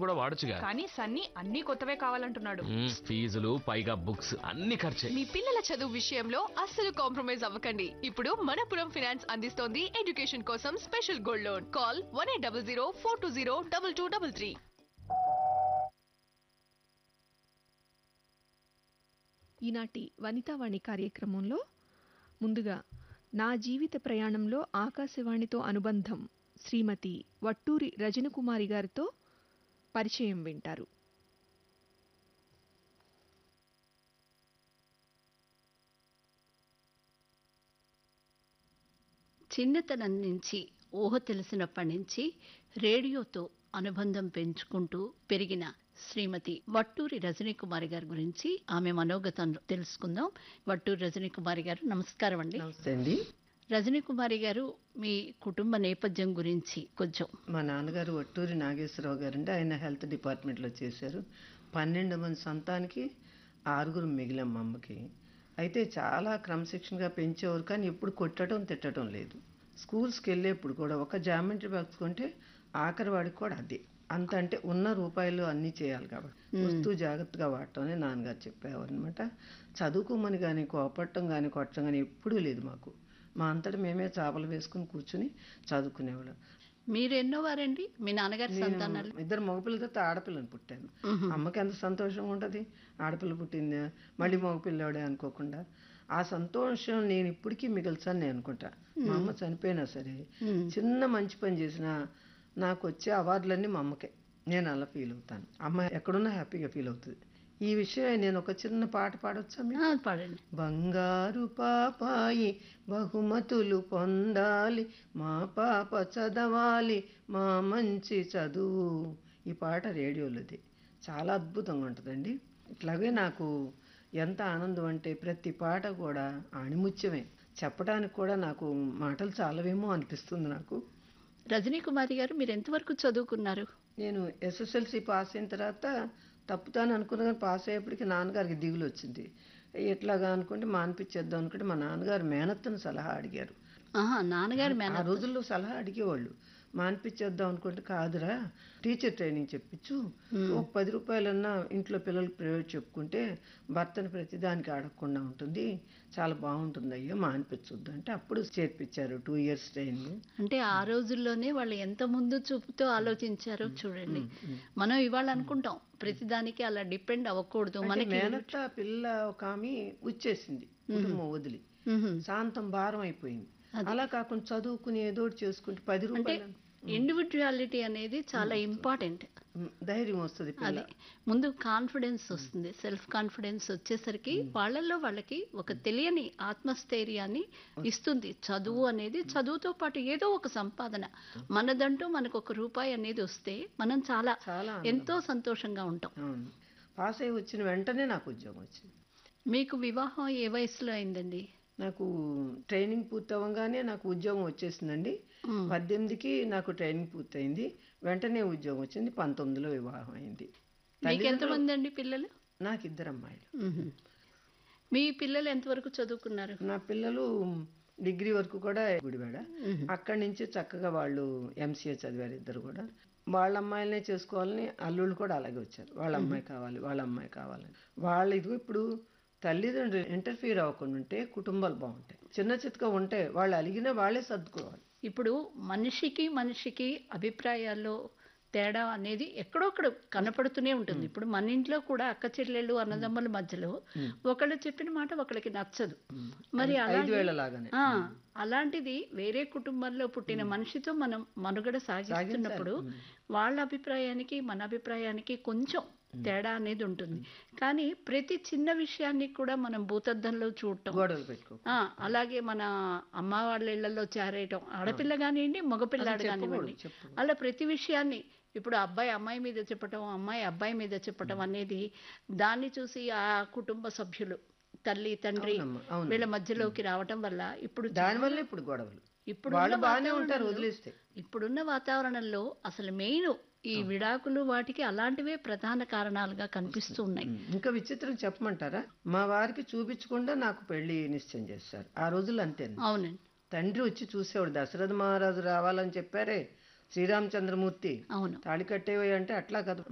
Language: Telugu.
కూడా వాడొచ్చుగా కానీ సన్నీ అన్ని కొత్తవే కావాలంటున్నాడు మ్మ్, ఫీజులు పైగా బుక్స్ అన్ని ఖర్చే మీ పిల్లల చదువు విషయంలో అస్సలు కాంప్రమైజ్ అవ్వకండి ఇప్పుడు మనపురం ఫైనాన్స్ అందిస్తోంది ఎడ్యుకేషన్ కోసం special gold loan call one eight double zero four two zero double two double three ఈనాటి వనితావాణి కార్యక్రమంలో ముందుగా నా జీవిత ప్రయాణంలో ఆకాశవాణితో అనుబంధం శ్రీమతి వట్టూరి రజనకుమారి గారితో పరిచయం వింటారు చిన్నతనం నుంచి ఊహ తెలిసినప్పటి నుంచి రేడియోతో అనుబంధం పెంచుకుంటూ పెరిగిన శ్రీమతి వట్టూరి రజనీకుమారి గారి గురించి ఆమె మనోగతం తెలుసుకుందాం వట్టూరి రజనీకుమారి గారు నమస్కారం అండి నమస్తే అండి రజనీకుమారి గారు మీ కుటుంబ నేపథ్యం గురించి కొంచెం మా నాన్నగారు ఒట్టూరి నాగేశ్వరరావు గారు అంటే ఆయన హెల్త్ డిపార్ట్మెంట్లో చేశారు పన్నెండు మంది సంతానికి ఆరుగురు మిగిలాం మా అమ్మకి అయితే చాలా క్రమశిక్షణగా పెంచేవారు కానీ ఎప్పుడు కొట్టడం తిట్టడం లేదు స్కూల్స్కి వెళ్ళేప్పుడు కూడా ఒక జామెంట్రీ బాక్స్ కొంటే ఆఖరి వాడికి కూడా అదే అంత అంటే ఉన్న రూపాయలు అన్నీ చేయాలి కాబట్టి వస్తువు జాగ్రత్తగా వాడటం అని నాన్నగారు చెప్పేవారు అనమాట చదువుకోమని కానీ కోపడటం కానీ కొట్టడం కానీ ఎప్పుడూ లేదు మాకు మా అంతటా మేమే చేపలు వేసుకుని కూర్చుని చదువుకునేవాళ్ళం మీరు ఎన్నో వారండి మీ నాన్నగారి సంతానాలు ఇద్దరు మగపిల్లలతో ఆడపిల్లని పుట్టాను అమ్మకి ఎంత సంతోషం ఉంటుంది ఆడపిల్ల పుట్టింది మళ్ళీ మగపిల్లవాడే అనుకోకుండా ఆ సంతోషం నేను ఇప్పటికీ మిగల్చాను నేను అనుకుంటా మా అమ్మ చనిపోయినా సరే చిన్న మంచి పని చేసినా నాకు వచ్చే అవార్డులన్నీ మా అమ్మకే నేను అలా ఫీల్ అవుతాను అమ్మ ఎక్కడున్నా హ్యాపీగా ఫీల్ అవుతుంది ఈ విషయం నేను ఒక చిన్న పాట పాడొచ్చా మీకు? ఆ, పాడండి బంగారు పాపాయి బహుమతులు పొందాలి మా పాప చదవాలి మా మంచి చదువు ఈ పాట రేడియోలోది చాలా అద్భుతంగా ఉంటుందండి ఇట్లాగే నాకు ఎంత ఆనందం అంటే ప్రతి పాట కూడా ఆణిముత్యమే చెప్పడానికి కూడా నాకు మాటలు చాలవేమో అనిపిస్తుంది నాకు రజనీకుమారి గారు మీరు ఎంతవరకు చదువుకున్నారు నేను ఎస్ఎస్ఎల్సి పాస్ అయిన తర్వాత తప్పుతాను అనుకున్నా కానీ పాస్ అయ్యేప్పటికి నాన్నగారికి దిగులు వచ్చింది ఎట్లాగా అనుకుంటే మానిపించేద్దాం అనుకుంటే మా నాన్నగారు మేనత్తను సలహా అడిగారు ఆహా నాన్నగారు మేన ఆ రోజుల్లో సలహా అడిగేవాళ్ళు మానిపించేద్దాం అనుకుంటే కాదురా టీచర్ ట్రైనింగ్ చెప్పించు ఒక పది రూపాయలన్నా ఇంట్లో పిల్లలకి ప్రైవేట్ చెప్పుకుంటే భర్తను ప్రతిదానికి అడగకుండా ఉంటుంది చాలా బాగుంటుంది అయ్యో మానిపించొద్దు అంటే అప్పుడు చేర్పించారు టూ ఇయర్స్ ట్రైనింగ్ అంటే ఆ రోజుల్లోనే వాళ్ళు ఎంత ముందు చూపుతో ఆలోచించారో చూడండి మనం ఇవాళ అనుకుంటాం ప్రతిదానికి అలా డిపెండ్ అవ్వకూడదు అంటే మనకి మేనత్త పిల్ల ఒక ఆమె వచ్చేసింది కుటుంబం వదిలి మ్మ్. శాంతం భారం అయిపోయింది అలా కాకుండా చదువుకుని ఏదో ఒకటి చేసుకుంటే పది అంటే రూపాయలు ఇండివిజువాలిటీ అనేది చాలా ఇంపార్టెంట్ మ్, ధైర్యం వస్తుంది పిల్ల అది ముందు కాన్ఫిడెన్స్ వస్తుంది సెల్ఫ్ కాన్ఫిడెన్స్ వచ్చేసరికి వాళ్ళల్లో వాళ్ళకి ఒక తెలియని ఆత్మస్థైర్యాన్ని ఇస్తుంది చదువు అనేది చదువుతో పాటు ఏదో ఒక సంపాదన మనదంటూ మనకు ఒక రూపాయి అనేది వస్తే మనం చాలా చాలా ఎంతో సంతోషంగా ఉంటాం అవును పాస్ అయ్యి వచ్చిన వెంటనే నాకు ఉద్యోగం వచ్చింది మీకు వివాహం ఏ వయసులో అయిందండి నాకు ట్రైనింగ్ పూర్తవగానే నాకు ఉద్యోగం వచ్చేసిందండి పద్దెనిమిదికి నాకు ట్రైనింగ్ పూర్తయింది వెంటనే ఉద్యోగం వచ్చింది పంతొమ్మిదిలో వివాహం అయింది మీకు ఎంతమంది అండి పిల్లలు నాకు ఇద్దరు అమ్మాయిలు మ్మ్. మీ పిల్లలు ఎంతవరకు చదువుకున్నారు నా పిల్లలు డిగ్రీ వరకు కూడా గుడివాడ అక్కడి నుంచి చక్కగా వాళ్ళు ఎంసీఏ చదివారు ఇద్దరు కూడా వాళ్ళ అమ్మాయిలనే చేసుకోవాలని అల్లుళ్ళు కూడా అలాగే వచ్చారు వాళ్ళ అమ్మాయి కావాలి వాళ్ళ అమ్మాయి కావాలని వాళ్ళ ఇది ఇప్పుడు తల్లిదండ్రులు ఇంటర్ఫీర్ అవ్వకుండా ఉంటే కుటుంబాలు బాగుంటాయి చిన్న చితక ఉంటే వాళ్ళు అలిగినా వాళ్ళే సర్దుకోవాలి ఇప్పుడు మనిషికి మనిషికి అభిప్రాయాల్లో తేడా అనేది ఎక్కడొక్కడ కనపడుతూనే ఉంటుంది ఇప్పుడు మన ఇంట్లో కూడా అక్క చెల్లెళ్ళు అన్నదమ్ముల మధ్యలో ఒకళ్ళు చెప్పిన మాట ఒకళ్ళకి నచ్చదు మరి ఐదు అలాగే వేళలాగానే ఆ, అలాంటిది వేరే కుటుంబంలో పుట్టిన మనిషితో మనం మనుగడ సాగిస్తున్నప్పుడు వాళ్ళ అభిప్రాయానికి మన అభిప్రాయానికి కొంచెం తేడా అనేది ఉంటుంది కానీ ప్రతి చిన్న విషయాన్ని కూడా మనం భూతద్దంలో చూడటం గొడవలు పెట్టుకో ఆ, అలాగే మన అమ్మ వాళ్ళ ఇళ్లలో చేరేయటం ఆడపిల్ల కానివ్వండి మగపిల్లాడు కానివ్వండి అలా ప్రతి విషయాన్ని ఇప్పుడు అబ్బాయి అమ్మాయి మీద చెప్పటం అమ్మాయి అబ్బాయి మీద చెప్పటం అనేది దాన్ని చూసి ఆ కుటుంబ సభ్యులు తల్లి తండ్రి అవునమ్మా, అవును. వీళ్ళ మధ్యలోకి రావటం వల్ల ఇప్పుడు దానివల్ల ఇప్పుడు గొడవలు ఇప్పుడు వాళ్ళు బాగానే ఉంటారు వదిలేస్తే ఇప్పుడున్న వాతావరణంలో అసలు మెయిన్ ఈ విడాకులు వాటికి అలాంటివే ప్రధాన కారణాలుగా కనిపిస్తూ ఉన్నాయి ఇంకా విచిత్రం చెప్పమంటారా మా వారికి చూపించకుండా నాకు పెళ్లి నిశ్చయం చేశారు ఆ రోజుల్లో అంతే అవునండి తండ్రి వచ్చి చూసేవాడు దశరథ మహారాజు రావాలని చెప్పారే శ్రీరామచంద్రమూర్తి అవును తాళి కట్టేవి అంటే అట్లా కదా